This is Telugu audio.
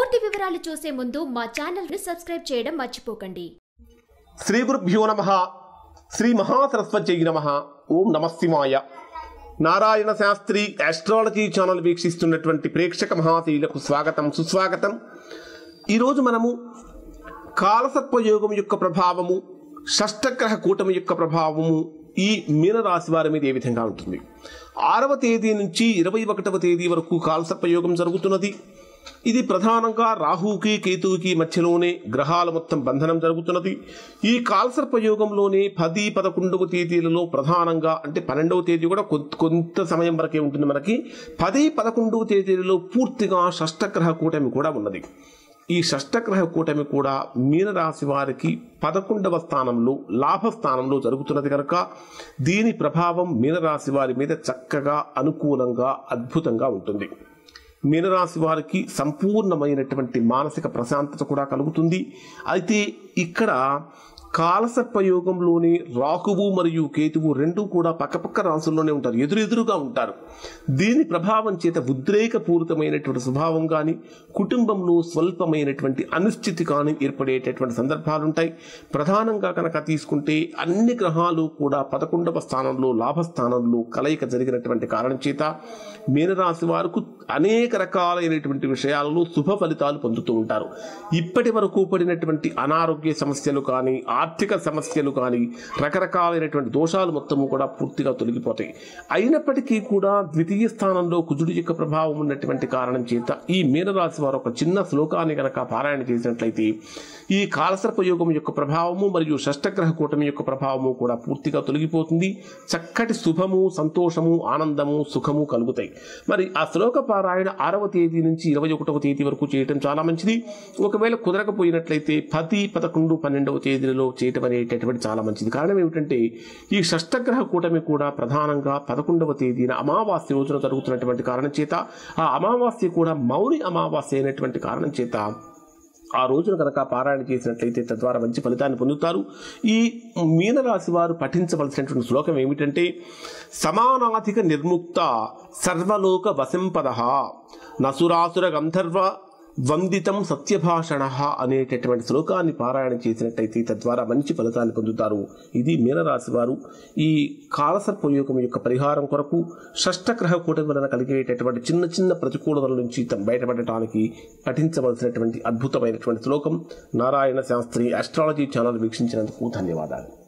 పూర్తి వివరాలు చూసే ముందు మా ఛానల్ ని సబ్స్క్రైబ్ చేయడం మర్చిపోకండి శ్రీ గురుభ్యో నమ శ్రీ మహాసరస్వత్యై నమ ఓం నమ శివాయ నారాయణ శాస్త్రి ఆస్ట్రాలజీ ఛానల్ వీక్షిస్తున్నటువంటి ప్రేక్షక మహాశీలకు స్వాగతం సుస్వాగతం ఈరోజు మనము కాలసర్పయోగం యొక్క ప్రభావము షష్టగ్రహ కూటమి యొక్క ప్రభావము ఈ మీనరాశి వారి మీద ఏ విధంగా ఉంటుంది ఆరవ తేదీ నుంచి ఇరవై ఒకటవ తేదీ వరకు కాలసర్పయోగం జరుగుతున్నది ఇది ప్రధానంగా రాహుకి కేతువుకి మధ్యలోనే గ్రహాల మొత్తం బంధనం జరుగుతున్నది ఈ కాలసర్పయోగంలోనే పది పదకొండవ తేదీలలో ప్రధానంగా అంటే పన్నెండవ తేదీ కూడా కొంత కొంత సమయం వరకే ఉంటుంది మనకి పది పదకొండవ తేదీలలో పూర్తిగా షష్టగ్రహ కూటమి కూడా ఉన్నది ఈ షష్టగ్రహ కూటమి కూడా మీనరాశి వారికి పదకొండవ స్థానంలో లాభస్థానంలో జరుగుతున్నది కనుక దీని ప్రభావం మీనరాశి వారి మీద చక్కగా అనుకూలంగా అద్భుతంగా ఉంటుంది మీనరాశి వారికి సంపూర్ణమైనటువంటి మానసిక ప్రశాంతత కూడా కలుగుతుంది అయితే ఇక్కడ కాలసర్పయోగంలోని రాహువు మరియు కేతువు రెండు కూడా పక్కపక్క రాసుల్లోనే ఉంటారు ఎదురెదురుగా ఉంటారు దీని ప్రభావం చేత ఉద్రేకపూరితమైనటువంటి స్వభావం కానీ కుటుంబంలో స్వల్పమైనటువంటి అనిశ్చితి కానీ ఏర్పడేటటువంటి సందర్భాలు ఉంటాయి ప్రధానంగా కనుక తీసుకుంటే అన్ని గ్రహాలు కూడా పదకొండవ స్థానంలో లాభస్థానంలో కలయిక జరిగినటువంటి కారణం చేత మీనరాశి వారికి అనేక రకాలైనటువంటి విషయాలలో శుభ ఫలితాలు పొందుతూ ఉంటారు ఇప్పటి వరకు పడినటువంటి అనారోగ్య సమస్యలు కానీ ఆర్థిక సమస్యలు కానీ రకరకాలైనటువంటి దోషాలు మొత్తము కూడా పూర్తిగా తొలగిపోతాయి అయినప్పటికీ కూడా ద్వితీయ స్థానంలో కుజుడి యొక్క ప్రభావం ఉన్నటువంటి కారణం చేత ఈ మీనరాశి వారు ఒక చిన్న శ్లోకాన్ని కనుక పారాయణ చేసినట్లయితే ఈ కాలసర్పయోగం యొక్క ప్రభావము మరియు షష్టగ్రహ కూటమి యొక్క ప్రభావము కూడా పూర్తిగా తొలగిపోతుంది చక్కటి శుభము సంతోషము ఆనందము సుఖము కలుగుతాయి మరి ఆ శ్లోక పారాయణ ఆరవ తేదీ నుంచి ఇరవై ఒకటవ తేదీ వరకు చేయటం చాలా మంచిది ఒకవేళ కుదరకపోయినట్లయితే పది పదకొండు పన్నెండవ తేదీలలో చేయటం అనేటటువంటి చాలా మంచిది కారణం ఏమిటంటే ఈ షష్టగ్రహ కూటమి కూడా ప్రధానంగా పదకొండవ తేదీన అమావాస్య రోజున జరుగుతున్నటువంటి కారణం చేత ఆ అమావాస్య కూడా మౌని అమావాస్య అయినటువంటి కారణం చేత ఆ రోజున కనుక పారాయణ చేసినట్లయితే తద్వారా మంచి ఫలితాన్ని పొందుతారు ఈ మీనరాశి వారు పఠించవలసినటువంటి శ్లోకం ఏమిటంటే సమానాధిక నిర్ముక్త సర్వలోక వశంపద నసురాసుర గంధర్వ వందితం సత్యభాషణ అనేటటువంటి శ్లోకాన్ని పారాయణ చేసినట్టయితే తద్వారా మంచి ఫలితాన్ని పొందుతారు ఇది మీనరాశి వారు ఈ కాలసర్పయోగం యొక్క పరిహారం కొరకు షష్టగ్రహ కూటమి వలన కలిగేటటువంటి చిన్న చిన్న ప్రతికూలతల నుంచి తం- బయటపడటానికి పఠించవలసినటువంటి అద్భుతమైనటువంటి శ్లోకం నారాయణ శాస్త్రి అస్ట్రాలజీ ఛానల్ వీక్షించినందుకు ధన్యవాదాలు